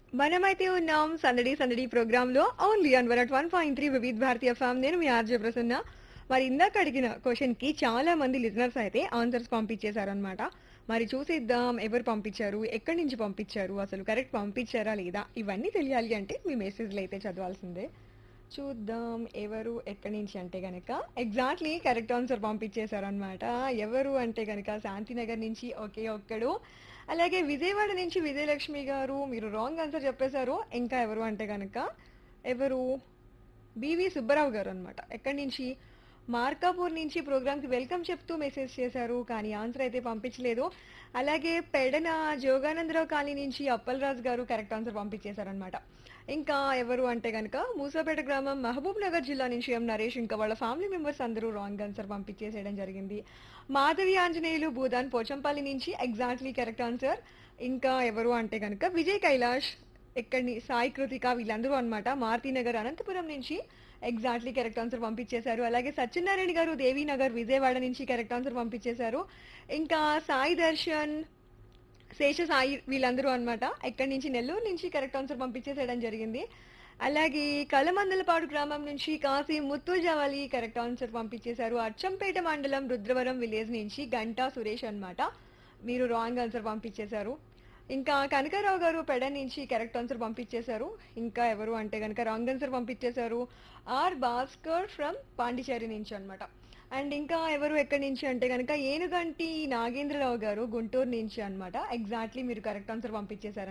మనమైతే ఉన్నాం సందడి సందడి ప్రోగ్రామ్ లో only on one one point three Vividh Bharati FM నేను మీ ఆర్జే ప్రసన్న మరి ఇందాక అడిగిన క్వశ్చన్ కి చాలా మంది లిజనర్స్ అయితే ఆన్సర్స్ పంపించేశారనమాట మరి చూసిద్దాం ఎవరు పంపించారు ఎక్కడి నుంచి పంపించారు అసలు కరెక్ట్ పంపించారా లేదా ఇవన్నీ తెలియాలి అంటే మీ మెసేజ్లు అయితే చదవాల్సిందే చూద్దాం ఎవరు ఎక్కడి నుంచి అంటే గనక ఎగ్జాక్ట్లీ కరెక్ట్ ఆన్సర్ పంపించేశారనమాట ఎవరు అంటే గనక శాంతినగర్ నుంచి ఒకే ఒక్కడు అలాగే విజయవాడ నుంచి విజయలక్ష్మి గారు మీరు రాంగ్ ఆన్సర్ చెప్పేశారు ఇంకా ఎవరు అంటే గనక ఎవరు బివి సుబ్బారావు గారు అనమాట ఎక్కడి నుంచి మార్కాపూర్ నుంచి ప్రోగ్రామ్కి వెల్కమ్ చెప్తూ మెసేజ్ చేశారు కానీ ఆన్సర్ అయితే పంపించలేదు అలాగే పెడన జోగానందరావు కాలనీ నుంచి అప్పలరాజు గారు కరెక్ట్ ఆన్సర్ పంపించేశారనమాట ఇంకా ఎవరు అంటే కనుక మూసాపేట గ్రామం మహబూబ్ నగర్ జిల్లా నుంచి ఎం నరేష్ ఇంకా వాళ్ళ ఫ్యామిలీ మెంబర్స్ అందరూ రాంగ్ ఆన్సర్ పంపించేసేయడం జరిగింది మాధవి ఆంజనేయులు భూదాన్ పోచంపల్లి నుంచి ఎగ్జాక్ట్లీ కరెక్ట్ ఆన్సర్ ఇంకా ఎవరు అంటే కనుక విజయ్ కైలాష్ ఎక్కడి సాయి కృతిక వీళ్ళందరూ అనమాట మారుతినగర్ అనంతపురం నుంచి ఎగ్జాక్ట్లీ కరెక్ట్ ఆన్సర్ పంపించేశారు అలాగే సత్యనారాయణ గారు దేవీనగర్ విజయవాడ నుంచి కరెక్ట్ ఆన్సర్ పంపించేశారు ఇంకా సాయి దర్శన్ శేష సాయి వీళ్ళందరూ అన్నమాట ఎక్కడి నుంచి నెల్లూరు నుంచి కరెక్ట్ ఆన్సర్ పంపించేసేయడం జరిగింది అలాగే కలమందలపాడు గ్రామం నుంచి కాశీ ముత్తుజావలి కరెక్ట్ ఆన్సర్ పంపించేశారు అచ్చంపేట మండలం రుద్రవరం విలేజ్ నుంచి గంటా సురేష్ అన్నమాట మీరు రాంగ్ ఆన్సర్ పంపించేశారు ఇంకా కనకారావు గారు పెడ నుంచి కరెక్ట్ ఆన్సర్ పంపించేశారు ఇంకా ఎవరు అంటే కనుక రాంగ్ ఆన్సర్ పంపించేశారు ఆర్ భాస్కర్ ఫ్రమ్ పాండిచేరి నుంచి అన్నమాట అండ్ ఇంకా ఎవరు ఎక్కడి నుంచి అంటే కనుక ఏనుగంటి నాగేంద్రరావు గారు గుంటూరు నుంచి అన్నమాట ఎగ్జాక్ట్లీ మీరు కరెక్ట్ ఆన్సర్ పంపించేశారు